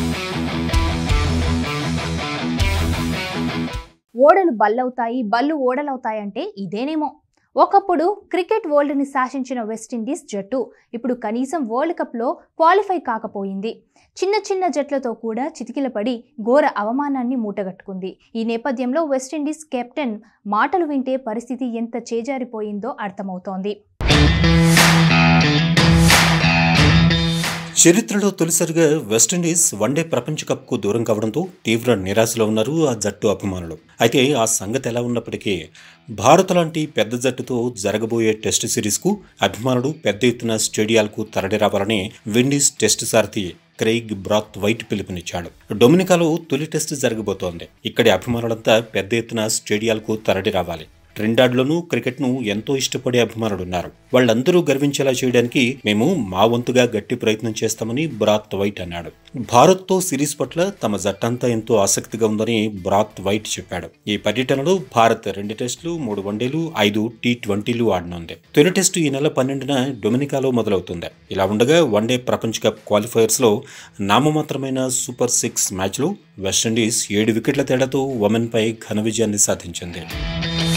ఓడలు బల్లవుతాయి బళ్ళు ఓడలవుతాయంటే ఇదేనేమో ఒకప్పుడు క్రికెట్ వరల్డ్ని శాసించిన వెస్టిండీస్ జట్టు ఇప్పుడు కనీసం వరల్డ్ కప్లో క్వాలిఫై కాకపోయింది చిన్న చిన్న జట్లతో కూడా చితికిలపడి ఘోర అవమానాన్ని మూటగట్టుకుంది ఈ నేపథ్యంలో వెస్టిండీస్ కెప్టెన్ మాటలు వింటే పరిస్థితి ఎంత చేజారిపోయిందో అర్థమవుతోంది చరిత్రలో తొలిసారిగా వెస్టిండీస్ వన్డే ప్రపంచ కప్కు దూరం కావడంతో తీవ్ర నిరాశలో ఉన్నారు ఆ జట్టు అభిమానులు అయితే ఆ సంగతి ఎలా ఉన్నప్పటికీ భారత్ లాంటి పెద్ద జట్టుతో జరగబోయే టెస్ట్ సిరీస్కు అభిమానులు పెద్ద ఎత్తున స్టేడియాలకు తరలిరావాలని విండీస్ టెస్ట్ సారథి క్రెయిగ్ బ్రాత్ వైట్ పిలుపునిచ్చాడు డొమినికాలో తొలి టెస్ట్ జరగబోతోంది ఇక్కడి అభిమానులంతా పెద్ద ఎత్తున స్టేడియాలకు తరలి రావాలి ట్రిండాడ్లోనూ క్రికెట్ను ఎంతో ఇష్టపడే అభిమానులున్నారు వాళ్ళందరూ గర్వించేలా చేయడానికి మేము మా వంతుగా గట్టి ప్రయత్నం చేస్తామని బ్రాత్ వైట్ అన్నాడు భారత్తో సిరీస్ పట్ల తమ జట్టంతా ఎంతో ఆసక్తిగా ఉందని బ్రాత్ వైట్ చెప్పాడు ఈ పర్యటనలో భారత్ రెండు టెస్టులు మూడు వన్డేలు ఐదు టీ ట్వంటీలు ఆడనుంది తొలి టెస్టు ఈ నెల పన్నెండున డొమినికాలో మొదలవుతుంది ఇలా ఉండగా వన్డే ప్రపంచ కప్ క్వాలిఫైయర్స్లో నామమాత్రమైన సూపర్ సిక్స్ మ్యాచ్లో వెస్టిండీస్ ఏడు వికెట్ల తేడాతో ఒమెన్పై ఘన విజయాన్ని సాధించింది